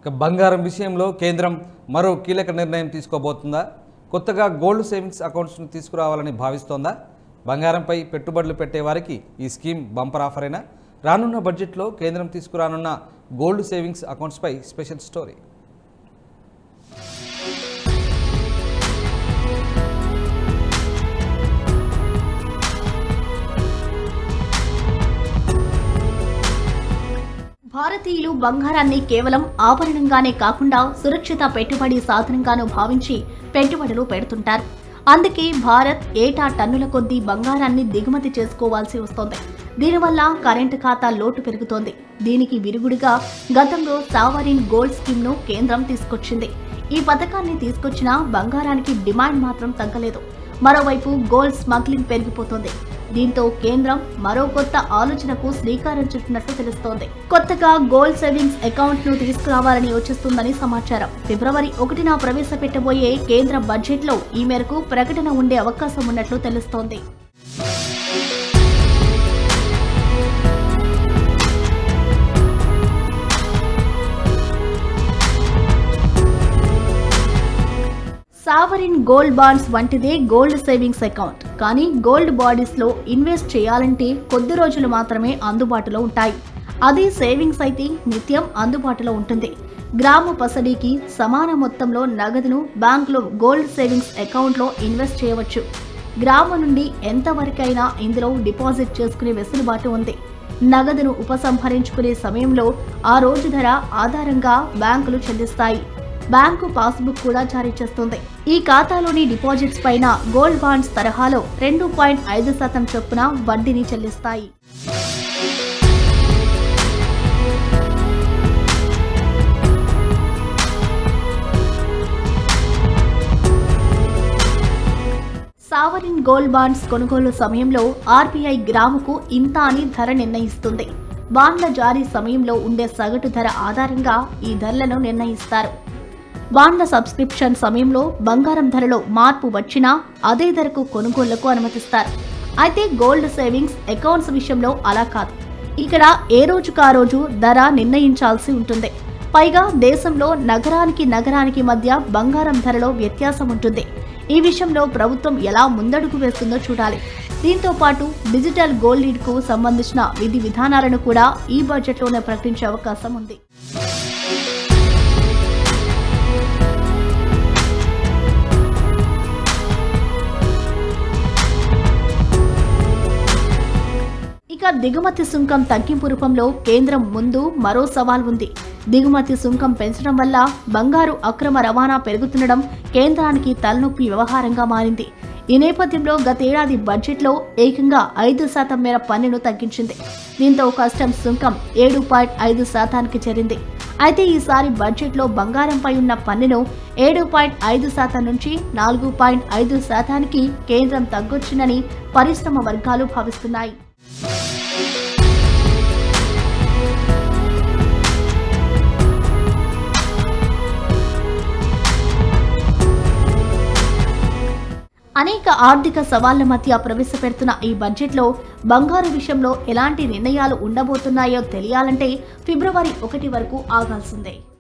ఇక బంగారం విషయంలో కేంద్రం మరో కీలక నిర్ణయం తీసుకోబోతుందా కొత్తగా గోల్డ్ సేవింగ్స్ అకౌంట్స్ను తీసుకురావాలని భావిస్తోందా బంగారంపై పెట్టుబడులు పెట్టే వారికి ఈ స్కీమ్ బంపర్ ఆఫరేనా రానున్న బడ్జెట్లో కేంద్రం తీసుకురానున్న గోల్డ్ సేవింగ్స్ అకౌంట్స్పై స్పెషల్ స్టోరీ భారతీయులు బంగారాన్ని కేవలం ఆభరణంగానే కాకుండా సురక్షిత పెట్టుబడి సాధనంగాను భావించి పెట్టుబడులు పెడుతుంటారు అందుకే భారత్ ఏటా టన్నుల కొద్దీ బంగారాన్ని దిగుమతి చేసుకోవాల్సి వస్తోంది దీనివల్ల కరెంటు ఖాతా లోటు పెరుగుతోంది దీనికి విరుగుడుగా గతంలో సావరిన్ గోల్డ్ స్కీమ్ ను కేంద్రం తీసుకొచ్చింది ఈ పథకాన్ని తీసుకొచ్చినా బంగారానికి డిమాండ్ మాత్రం తగ్గలేదు మరోవైపు గోల్డ్ స్మగ్లింగ్ పెరిగిపోతోంది దీంతో కేంద్రం మరో కొత్త ఆలోచనకు శ్రీకారం చుట్టినట్లు తెలుస్తోంది కొత్తగా గోల్డ్ సేవింగ్స్ అకౌంట్ ను తీసుకురావాలని యోచిస్తుందని సమాచారం ఫిబ్రవరి ఒకటిన ప్రవేశపెట్టబోయే కేంద్ర బడ్జెట్ లో ఈ మేరకు ప్రకటన ఉండే అవకాశం ఉన్నట్లు తెలుస్తోంది సావరిన్ గోల్డ్ బాండ్స్ వంటిదే గోల్డ్ సేవింగ్స్ అకౌంట్ కానీ గోల్డ్ బాడీస్ లో ఇన్వెస్ట్ చేయాలంటే కొద్ది రోజులు మాత్రమే అందుబాటులో ఉంటాయి అదే సేవింగ్స్ అయితే నిత్యం అందుబాటులో ఉంటుంది గ్రామ పసడీకి సమాన మొత్తంలో నగదును బ్యాంకులో గోల్డ్ సేవింగ్స్ అకౌంట్లో ఇన్వెస్ట్ చేయవచ్చు గ్రామం నుండి ఎంతవరకైనా ఇందులో డిపాజిట్ చేసుకునే వెసులుబాటు ఉంది నగదును ఉపసంహరించుకునే సమయంలో ఆ రోజు ధర ఆధారంగా బ్యాంకులు చెల్లిస్తాయి బ్యాంకు పాస్బుక్ కూడా జారీ చేస్తుంది ఈ ఖాతాలోని డిపాజిట్స్ పైన గోల్డ్ బాండ్స్ తరహాలో రెండు పాయింట్ ఐదు శాతం చొప్పున వడ్డీని చెల్లిస్తాయి సావరిన్ గోల్డ్ బాండ్స్ కొనుగోలు సమయంలో ఆర్బీఐ గ్రాముకు ఇంత అని ధర నిర్ణయిస్తుంది బాండ్ల జారీ సమయంలో ఉండే సగటు ధర ఆధారంగా ఈ ధరలను నిర్ణయిస్తారు బాండ్ల సబ్స్క్రిప్షన్ సమయంలో బంగారం ధరలో మార్పు వచ్చినా అదే ధరకు కొనుగోళ్లకు అనుమతిస్తారు అయితే గోల్డ్ సేవింగ్స్ అకౌంట్స్ విషయంలో అలా కాదు ఇక్కడ ఏ రోజుకా రోజు ధర నిర్ణయించాల్సి ఉంటుంది పైగా దేశంలో నగరానికి నగరానికి మధ్య బంగారం ధరలో వ్యత్యాసం ఉంటుంది ఈ విషయంలో ప్రభుత్వం ఎలా ముందడుగు వేస్తుందో చూడాలి దీంతో పాటు డిజిటల్ గోల్డ్ లీడ్ కు సంబంధించిన విధి విధానాలను కూడా ఈ బడ్జెట్లోనే ప్రకటించే అవకాశం ఉంది ఇక దిగుమతి సుంకం తగ్గింపు రూపంలో కేంద్రం ముందు మరో సవాల్ ఉంది దిగుమతి సుంకం పెంచడం వల్ల బంగారు అక్రమ రవాణా పెరుగుతుండడం కేంద్రానికి తలనొప్పి వ్యవహారంగా మారింది ఈ నేపథ్యంలో గతేడాది బడ్జెట్లో ఏకంగా ఐదు శాతం మేర పన్నును తగ్గించింది దీంతో కస్టమ్స్ సుంకం ఏడు పాయింట్ ఐదు శాతానికి చేరింది అయితే ఈసారి బడ్జెట్లో బంగారంపై ఉన్న పన్నును ఏడు పాయింట్ ఐదు శాతం నుంచి నాలుగు పాయింట్ ఐదు శాతానికి కేంద్రం తగ్గొచ్చునని పరిశ్రమ వర్గాలు భావిస్తున్నాయి అనేక ఆర్థిక సవాళ్ల మధ్య ప్రవేశపెడుతున్న ఈ బడ్జెట్లో బంగారు విషయంలో ఎలాంటి నిర్ణయాలు ఉండబోతున్నాయో తెలియాలంటే ఫిబ్రవరి ఒకటి వరకు ఆగాల్సిందే